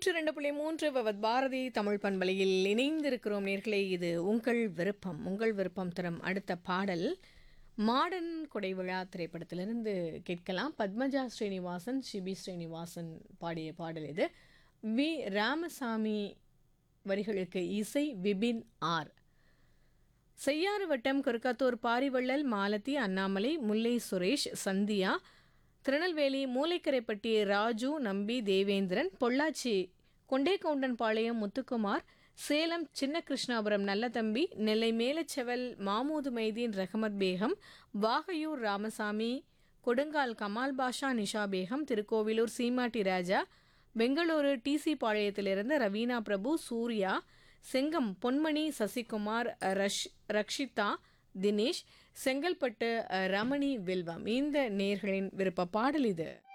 நூற்று ரெண்டு புள்ளி மூன்று பவத் பாரதி தமிழ் பண்பலையில் இணைந்திருக்கிறோம் நேர்களே இது உங்கள் விருப்பம் உங்கள் விருப்பம் தரும் அடுத்த பாடல் மாடன் கொடை விழா திரைப்படத்திலிருந்து கேட்கலாம் பத்மஜா ஸ்ரீனிவாசன் சிபி ஸ்ரீனிவாசன் பாடிய பாடல் இது வி ராமசாமி வரிகளுக்கு இசை விபின் ஆர் செய்யாறு வட்டம் குறுக்காத்தூர் பாரிவள்ளல் மாலதி அண்ணாமலை முல்லை சுரேஷ் சந்தியா திருநெல்வேலி மூலைக்கரைப்பட்டி ராஜு நம்பி தேவேந்திரன் பொள்ளாச்சி கொண்டேகவுண்டன்பாளையம் முத்துக்குமார் சேலம் சின்ன கிருஷ்ணாபுரம் நல்லதம்பி நெல்லை மேலச்செவல் மாமூது மைதீன் ரஹமத் பேகம் வாகையூர் ராமசாமி கொடுங்கால் கமால் பாஷா நிஷா பேகம் திருக்கோவிலூர் சீமாட்டி ராஜா பெங்களூரு டிசி பாளையத்திலிருந்து ரவீனா பிரபு சூர்யா செங்கம் பொன்மணி சசிகுமார் ரஷ் ரக்ஷிதா தினேஷ் செங்கல்பட்டு அஹ், ரமணி வில்வம் இந்த நேர்களின் விருப்ப பாடல் இது